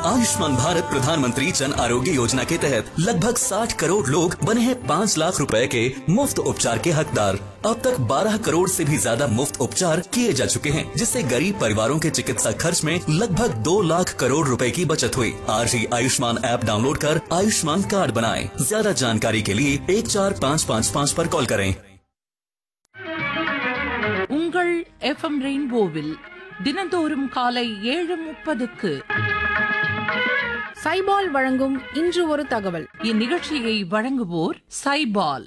आयुष्मान भारत प्रधानमंत्री जन आरोग्य योजना के तहत लगभग 60 करोड़ लोग बने हैं 5 लाख रुपए के मुफ्त उपचार के हकदार अब तक 12 करोड़ से भी ज्यादा मुफ्त उपचार किए जा चुके हैं जिससे गरीब परिवारों के चिकित्सा खर्च में लगभग 2 लाख करोड़ रुपए की बचत हुई आज ही आयुष्मान ऐप डाउनलोड कर आयुष्मान कार्ड बनाएं ज्यादा जानकारी के लिए एक चार पाँच पाँच पाँच पर कॉल करें உங்கள் எஃப்எம் ரெயின்போவில் தினந்தோறும் காலை ஏழு முப்பதுக்கு சைபால் வழங்கும் இன்று ஒரு தகவல் இந்நிகழ்ச்சியை வழங்குவோர் சைபால்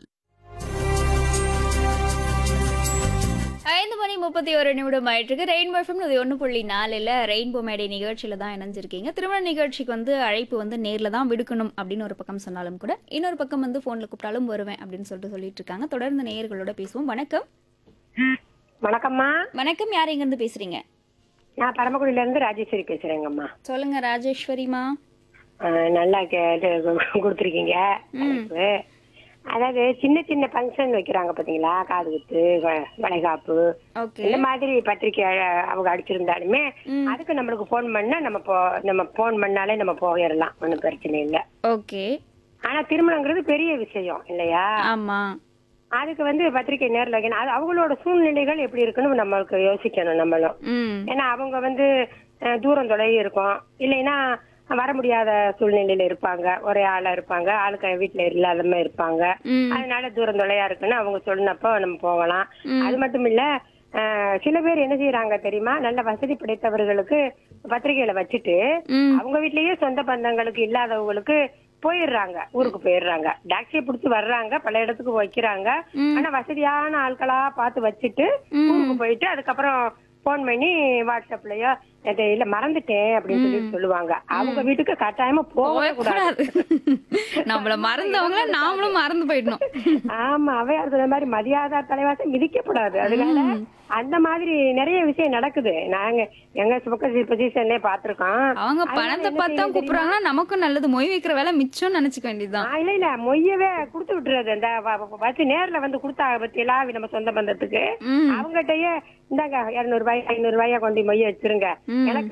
ஐந்து மணி முப்பத்தி ஒரு நிமிடம் ஆயிட்டு ரெயின்போ எஃப்எம் இது ஒன்று புள்ளி நாலில் ரெயின்போ மேடை நிகழ்ச்சியில தான் இணைஞ்சிருக்கீங்க திருமண நிகழ்ச்சிக்கு வந்து அழைப்பு வந்து நேரில் தான் விடுக்கணும் அப்படின்னு ஒரு பக்கம் சொன்னாலும் கூட இன்னொரு பக்கம் வந்து ஃபோனில் கூப்பிட்டாலும் வருவேன் அப்படின்னு சொல்லிட்டு சொல்லிட்டு இருக்காங்க தொடர்ந்து நேயர்களோட பேசுவோம் வணக்கம் வணக்கம்மா வணக்கம் யார் எங்கேருந்து பேசுறீங்க நான் பரமக்குடியில இருந்து ராஜேஸ்வரி பேசுறேங்கம்மா சொல்லுங்க ராஜேஸ்வரிமா அஹ் நல்லா கேட்டு கொடுத்துருக்கீங்க தலைப்பு. அதாவது சின்ன சின்ன ஃபங்க்ஷன் வைக்கிறாங்க பாத்தீங்களா காது குத்து வ- வளைகாப்பு ஓகே இந்த மாதிரி பத்திரிக்கை அஹ், அவங்க அடிச்சிருந்தாலுமே அதுக்கு நம்மளுக்கு ஃபோன் பண்ணா நம்ம போ நம்ம ஃபோன் பண்ணாலே நம்ம போயிடலாம் ஒன்றும் பிரச்சனை இல்லை ஓகே ஆனா திருமணங்கிறது பெரிய விஷயம் இல்லையா ஆமா அதுக்கு வந்து பத்திரிக்கை நேரில் வைக்கணும் அது அவங்களோட சூழ்நிலைகள் எப்படி இருக்குன்னு நம்மளுக்கு யோசிக்கணும் நம்மளும் ம் ஏன்னா அவங்க வந்து அஹ், தூரம் தொலைவி இருக்கும் இல்லைன்னா வர முடியாத சூழ்நிலையில இருப்பாங்க ஒரே ஆளா இருப்பாங்க ஆளுக்கு வீட்டுல இல்லாதம இருப்பாங்க ம். அதனால தூரம் தொலையா இருக்குன்னு அவங்க சொன்னப்போ நம்ம போகலாம் அது மட்டும் இல்ல அஹ், சில பேர் என்ன செய்யறாங்க தெரியுமா நல்ல வசதி படைத்தவர்களுக்கு பத்திரிகையில வச்சுட்டு ம். அவங்க வீட்லயே சொந்த பந்தங்களுக்கு இல்லாதவங்களுக்கு போயிடுறாங்க ஊருக்கு போயிடுறாங்க டாக்ஸியை பிடிச்சி வர்றாங்க பல இடத்துக்கு வைக்கிறாங்க ஆனா வசதியான ஆட்களா பார்த்து வச்சுட்டு ஊருக்கு போயிட்டு அதுக்கப்புறம் போன் பண்ணி வாட்ஸ்அப்லயோ இது இல்ல மறந்துட்டேன் அப்படின்னு சொல்லி சொல்லுவாங்க அவங்க வீட்டுக்கு கட்டாயமா போகவே கூடாது நம்மள மறந்தவங்கள நாமளும் மறந்து போயிடணும் ஆமா அவையார் சொன்ன மாதிரி மதியாத தலைவாசம் மிதிக்கப்படாது அதனால அந்த மாதிரி நிறைய விஷயம் நடக்குது நாங்க எங்க பக்கம் பொசிஷன்லயே பாத்திருக்கோம் அவங்க அதனால பணத்தை என்ன பார்த்தா செய்யும் கூப்பிடுறாங்கன்னா நமக்கும் நல்லது மொய் வைக்கிற வேலை மிச்சம் நினைச்சுக்க வேண்டியதுதான் ஆ, இல்ல இல்ல மொய்யவே கொடுத்து விட்டுறது இந்த வ- வ- வச்சு நேர்ல வந்து கொடுத்தாங்க பத்தியெல்லாம் நம்ம சொந்த பந்தத்துக்கு ம். அவங்ககிட்டயே இந்தாங்க இருநூறு ரூபாய் ஐநூறு ரூபாயா கொண்டு மொய்ய வச்சிருங்க எனக்கு